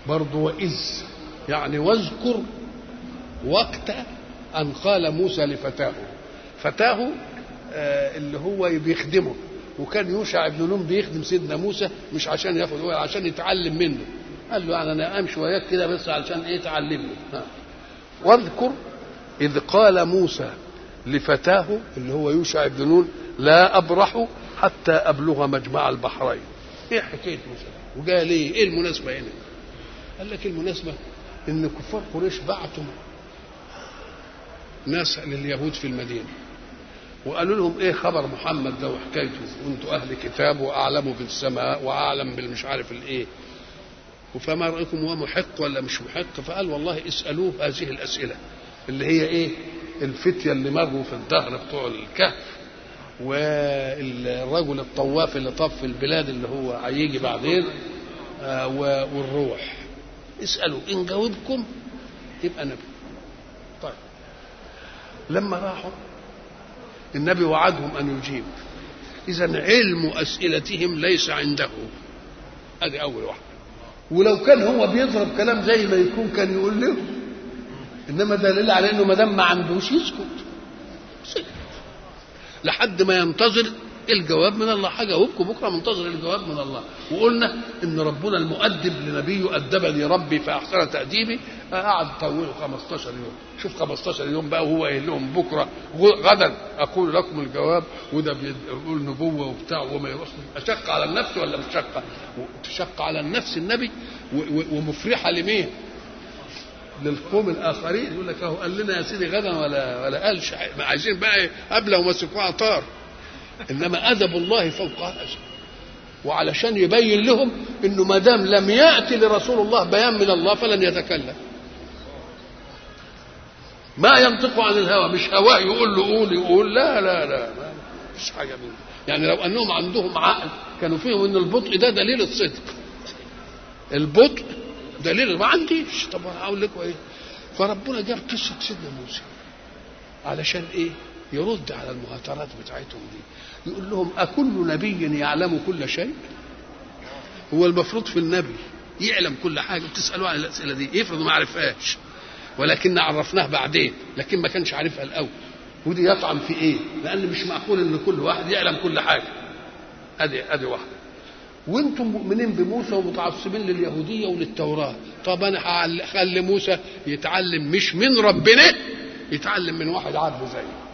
برضه وإذ يعني واذكر وقت أن قال موسى لفتاه فتاه آه اللي هو بيخدمه وكان يوشع بن نون بيخدم سيدنا موسى مش عشان ياخد هو عشان يتعلم منه قال له يعني انا امشي وياك كده بس علشان ايه تعلمني ها. واذكر اذ قال موسى لفتاه اللي هو يوشع بن نون لا ابرح حتى ابلغ مجمع البحرين ايه حكايه موسى وقال ايه ايه المناسبه هنا قال لك المناسبه ان كفار قريش بعتوا ناس لليهود في المدينه وقالوا لهم ايه خبر محمد ده وحكايته وانتوا اهل كتاب واعلم بالسماء واعلم بالمش عارف الايه فما رايكم هو محق ولا مش محق فقال والله اسالوه هذه الاسئله اللي هي ايه الفتيه اللي مروا في الدهر بتوع الكهف والرجل الطواف اللي طاف في البلاد اللي هو هيجي بعدين آه والروح اسالوا ان جاوبكم يبقى نبي طيب لما راحوا النبي وعدهم ان يجيب اذا علم اسئلتهم ليس عنده هذه اول واحده ولو كان هو بيضرب كلام زي ما يكون كان يقول لهم انما دليل على انه ما دام ما عندوش يسكت سكت لحد ما ينتظر الجواب من الله هجاوبكم بكره منتظر الجواب من الله وقلنا ان ربنا المؤدب لنبيه ادبني ربي فاحسن تاديبي قعد طوله 15 يوم شوف 15 يوم بقى وهو قايل لهم بكره غدا اقول لكم الجواب وده بيقول نبوه وبتاع وما يروح اشق على النفس ولا مش شقه تشق على النفس النبي ومفرحه لمين للقوم الاخرين يقول لك اهو قال لنا يا سيدي غدا ولا ولا قالش عايزين بقى قبله ومسكوها طار انما ادب الله فوق هذا وعلشان يبين لهم انه ما دام لم ياتي لرسول الله بيان من الله فلن يتكلم ما ينطق عن الهوى مش هواه يقول له قول يقول لا لا لا ما مش حاجه منه يعني لو انهم عندهم عقل كانوا فيهم ان البطء ده دليل الصدق البطء دليل ما عنديش طب انا هقول لكم ايه فربنا جاب قصه سيدنا موسى علشان ايه يرد على المهاترات بتاعتهم دي يقول لهم أكل نبي يعلم كل شيء هو المفروض في النبي يعلم كل حاجة بتسألوا عن الأسئلة دي يفرض ما عرفهاش ولكن عرفناه بعدين لكن ما كانش عارفها الأول ودي يطعن في إيه لأن مش معقول إن كل واحد يعلم كل حاجة أدي أدي واحدة وانتم مؤمنين بموسى ومتعصبين لليهوديه وللتوراه طب انا هخلي موسى يتعلم مش من ربنا يتعلم من واحد عبد زيه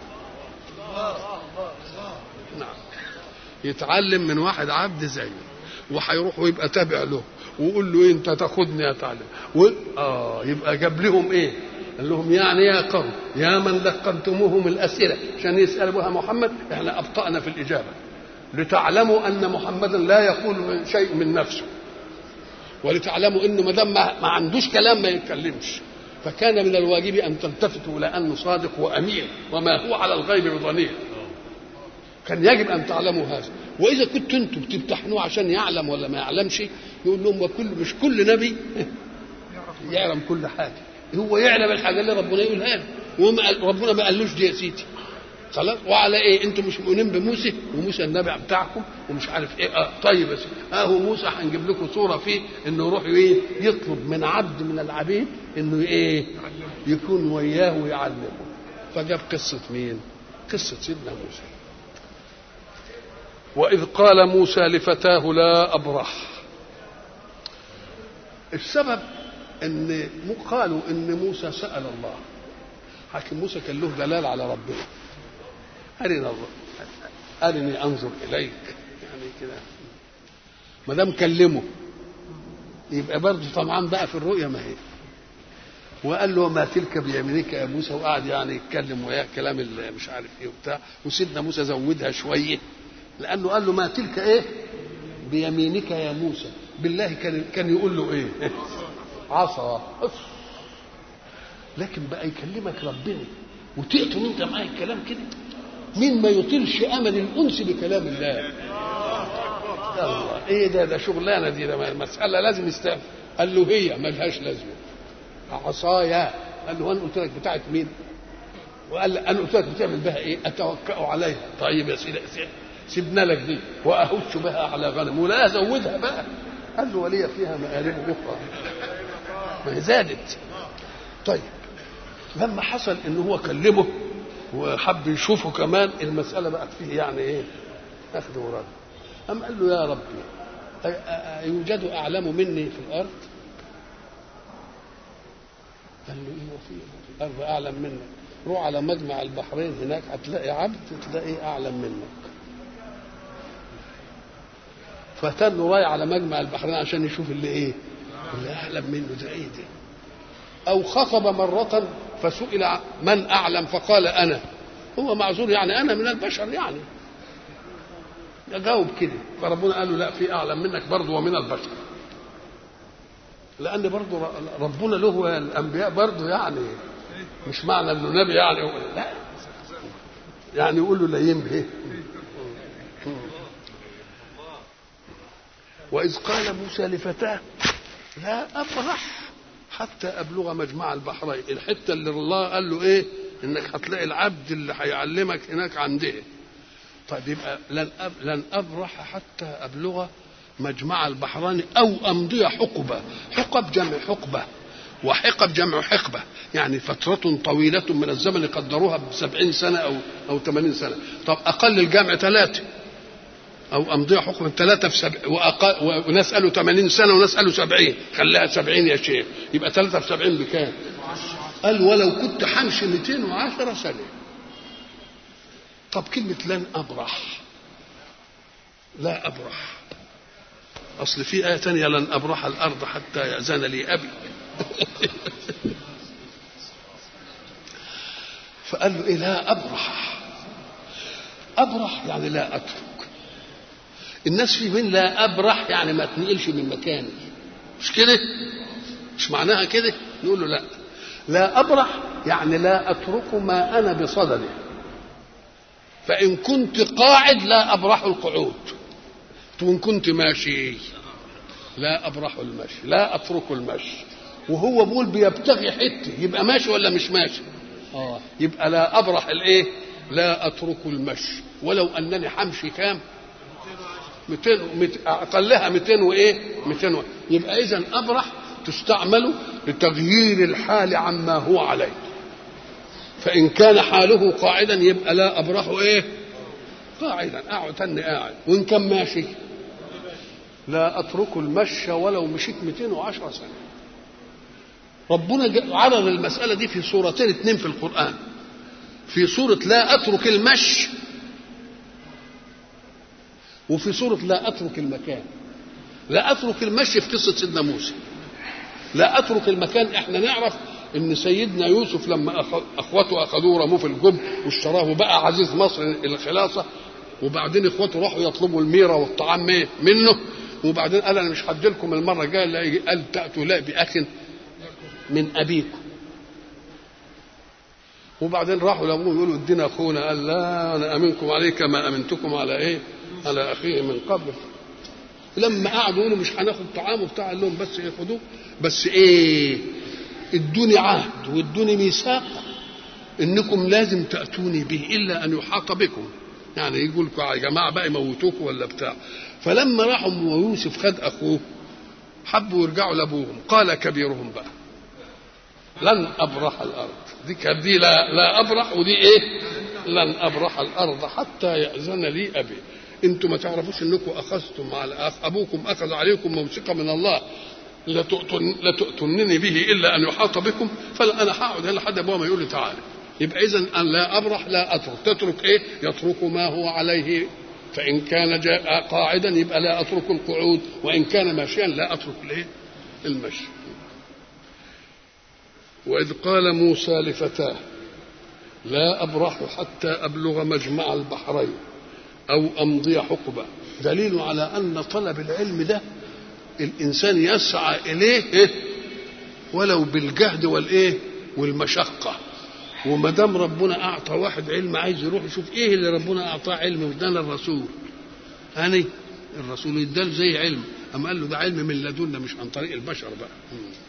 نعم يتعلم من واحد عبد زيه وهيروح ويبقى تابع له ويقول له إيه انت تاخدني اتعلم و... اه يبقى جاب لهم ايه قال لهم يعني يا قوم يا من لقنتموهم الاسئله عشان يسال بها محمد احنا ابطانا في الاجابه لتعلموا ان محمدا لا يقول شيء من نفسه ولتعلموا انه ما دام ما عندوش كلام ما يتكلمش فكان من الواجب ان تلتفتوا الى انه صادق وامين وما هو على الغيب بضنين كان يجب ان تعلموا هذا واذا كنتوا انتم بتمتحنوه عشان يعلم ولا ما يعلمش يقول لهم وكل مش كل نبي يعلم كل حاجه هو يعلم الحاجه اللي ربنا يقولها له وما ربنا ما قالوش دي يا سيدي خلاص وعلى ايه انتم مش مؤمنين بموسى وموسى النبي بتاعكم ومش عارف ايه اه طيب يا سيدي اهو موسى هنجيب لكم صوره فيه انه يروح ايه يطلب من عبد من العبيد انه ايه يكون وياه ويعلمه فجاب قصه مين قصه سيدنا موسى واذ قال موسى لفتاه لا ابرح السبب ان قالوا ان موسى سال الله حكي موسى كان له دلال على ربنا أرنا الله أرني أنظر إليك يعني كده ما دام كلمه يبقى برضه طمعان بقى في الرؤيا ما هي وقال له ما تلك بيمينك يا موسى وقعد يعني يتكلم وياه كلام اللي مش عارف ايه وبتاع وسيدنا موسى زودها شويه لانه قال له ما تلك ايه بيمينك يا موسى بالله كان كان يقول له ايه عصا لكن بقى يكلمك ربنا وتقطن انت معاه الكلام كده مين ما يطيلش امل الانس بكلام الله الله ايه ده ده شغلانه دي ده مساله لازم يستاهل قال له هي ملهاش لازمه عصايا قال له انا قلت لك بتاعت مين وقال انا قلت لك بتعمل بها ايه اتوكا عليها طيب يا سيدي سيبنا لك دي واهش بها على غنم ولا ازودها بقى قال له ولي فيها مآرب اخرى زادت طيب لما حصل ان هو كلمه وحب يشوفه كمان المسألة بقت فيه يعني ايه اخذ ورد أم قال له يا ربي يوجد أعلم مني في الأرض قال له ايه وفي الأرض أعلم منك روح على مجمع البحرين هناك هتلاقي عبد تلاقيه أعلم منك فتن رايح على مجمع البحرين عشان يشوف اللي ايه اللي أعلم منه ده ايه ده أو خطب مرة فسئل من أعلم فقال أنا هو معذور يعني أنا من البشر يعني جاوب كده فربنا قال له لا في أعلم منك برضه ومن البشر لأن برضه ربنا له الأنبياء برضه يعني مش معنى إنه نبي يعني لا يعني يقول له لا ينبه وإذ قال موسى لفتاه لا أبرح حتى ابلغ مجمع البحرين الحته اللي الله قال له ايه انك هتلاقي العبد اللي هيعلمك هناك عنده طيب يبقى لن أب لن ابرح حتى ابلغ مجمع البحرين او امضي حقبه حقب جمع حقبه وحقب جمع حقبة يعني فترة طويلة من الزمن قدروها بسبعين سنة أو أو ثمانين سنة طب أقل الجمع ثلاثة أو أمضية حكم ثلاثة في سبع وأقل وناس قالوا 80 سنة وناس قالوا 70 خليها 70 يا شيخ يبقى ثلاثة في 70 بكام؟ قال ولو كنت حمشي 210 سنة طب كلمة لن أبرح لا أبرح أصل في آية ثانية لن أبرح الأرض حتى يأذن لي أبي فقال له إيه لا أبرح أبرح يعني لا أترك الناس في من لا ابرح يعني ما تنقلش من مكاني مش كده مش معناها كده نقول له لا لا ابرح يعني لا اترك ما انا بصدده فان كنت قاعد لا ابرح القعود وان كنت ماشي لا ابرح المشي لا اترك المشي وهو بيقول بيبتغي حته يبقى ماشي ولا مش ماشي اه يبقى لا ابرح الايه لا اترك المشي ولو انني حمشي كام 200 اقلها 200 وايه 200 يبقى اذا ابرح تستعمل لتغيير الحال عما هو عليه فان كان حاله قاعدا يبقى لا ابرح ايه قاعدا اقعد تاني قاعد وان كان ماشي لا اترك المشي ولو مشيت 210 سنه ربنا عرض المساله دي في سورتين اثنين في القران في سوره لا اترك المشي وفي سورة لا أترك المكان لا أترك المشي في قصة سيدنا موسى لا أترك المكان احنا نعرف ان سيدنا يوسف لما اخوته اخذوه رموه في الجب واشتراه وبقى عزيز مصر الخلاصه وبعدين اخوته راحوا يطلبوا الميره والطعام منه وبعدين قال انا مش هدي لكم المره الجايه قال تاتوا لا باخ من ابيكم وبعدين راحوا لابوه يقولوا ادينا اخونا قال لا انا امنكم عليه كما امنتكم على ايه؟ على اخيه من قبل لما قعدوا يقولوا مش هناخد طعام وبتاع قال لهم بس ايه خدوه بس ايه ادوني عهد وادوني ميثاق انكم لازم تاتوني به الا ان يحاط بكم يعني يقول لكم يا جماعه بقى يموتوكم ولا بتاع فلما راحوا ويوسف خد اخوه حبوا يرجعوا لابوهم قال كبيرهم بقى لن ابرح الارض دي كانت دي لا, لا ابرح ودي ايه لن ابرح الارض حتى ياذن لي ابي انتم ما تعرفوش انكم اخذتم على ابوكم اخذ عليكم موثقه من الله لا تؤتنني به الا ان يحاط بكم فلا انا هقعد هنا لحد ابوها ما يقول لي تعالى يبقى اذا ان لا ابرح لا اترك تترك ايه يترك ما هو عليه فان كان جاء قاعدا يبقى لا اترك القعود وان كان ماشيا لا اترك الايه المشي واذ قال موسى لفتاه لا ابرح حتى ابلغ مجمع البحرين او امضي حقبه دليل على ان طلب العلم ده الانسان يسعى اليه إيه؟ ولو بالجهد والايه والمشقه وما دام ربنا اعطى واحد علم عايز يروح يشوف ايه اللي ربنا اعطاه علم وادانا الرسول هاني الرسول اداله زي علم اما قال له ده علم من لدنا مش عن طريق البشر بقى